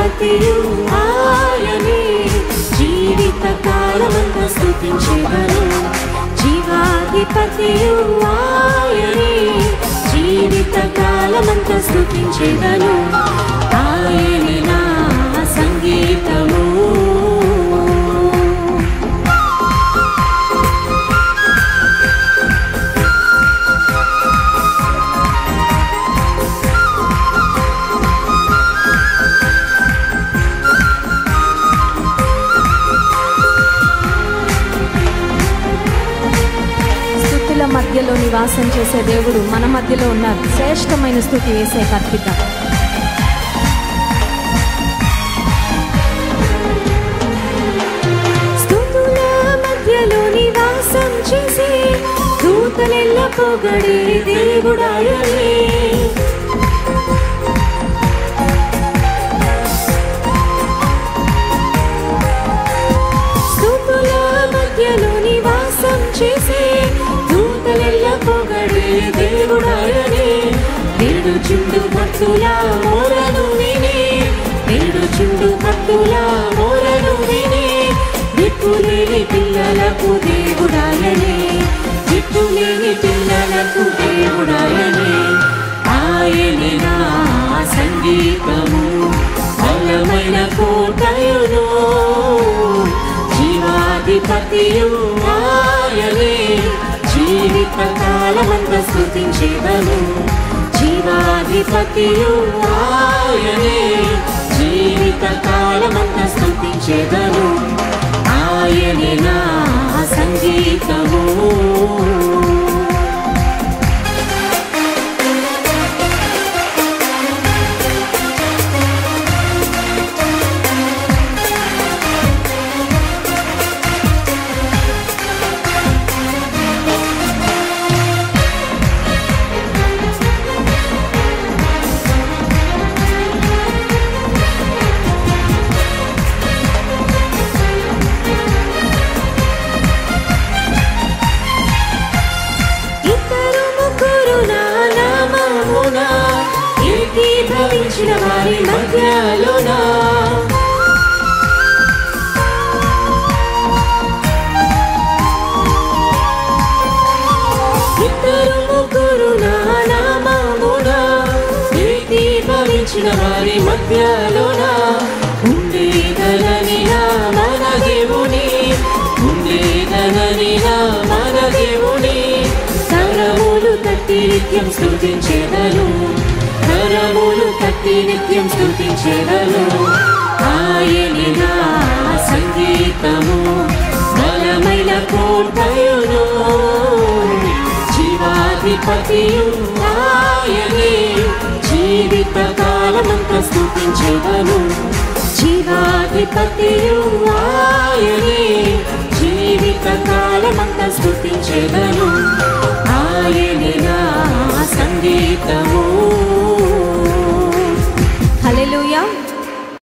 జీవాధిపతియు ఆయనే జీవిత కాలమంత స్థుతించేదను జీవాధిపతియు ఆయనే జీవిత కాలమంత స్థుతించేదను ఆయనే నా సంగీతము స్థుతుల మధ్యలో నివాసం చేసే దేవుడు మన మధ్యలో ఉన్నారు శ్రేష్టమైన స్థుతి వేసే కర్పిత స్థుతుల మధ్యలో నివాసం చేసి దూతలెల్ల పొగడే దేవుడాయనే స్థుతుల మధ్యలో నివాసం చేసి దూతలెల్ల పొగడే దేవుడాయనే నిడుచుండు భక్తుల మొరను విని నిడుచుండు భక్తుల మొరను విని దిక్కులేని పిల్లలకు దేవుడాయనే దిక్కులేని పిల్లలకు దేవుడాయనే ఆయనే నా సంగీతము బలమైన కోటయును జీవాధిపతియు ఆయనే జీవిత కాలమంత స్థుతించేదను జీవాధిపతియు ఆయనే జీవిత కాలమంత స్థుతించేదను ఆయనే నా సంగీతము ఇద్దరు ముగ్గురు నా నామమున ఏకీభవించిన వారి మధ్యలోనా ఇద్దరు ముగ్గురు నా నామమున ఏకీభవించిన వారి మధ్యలోనా ఉండేదనని నా మన దేవుని ఉండేదనని నా మన దేవుని తరములు తట్టి నిత్యం స్థుతించేదను తరములు తట్టి నిత్యం స్థుతించేదను ఆయని నా సంగీతము బలమైన కోటయును జీవాధిపతియు ఆయనే జీవిత కాలమంత స్థుతించేదను జీవాధిపతియు ఆయనే జీవిత కాలమంత స్థుతించేదను ఆయనే నా సంగీతము హల్లెలూయా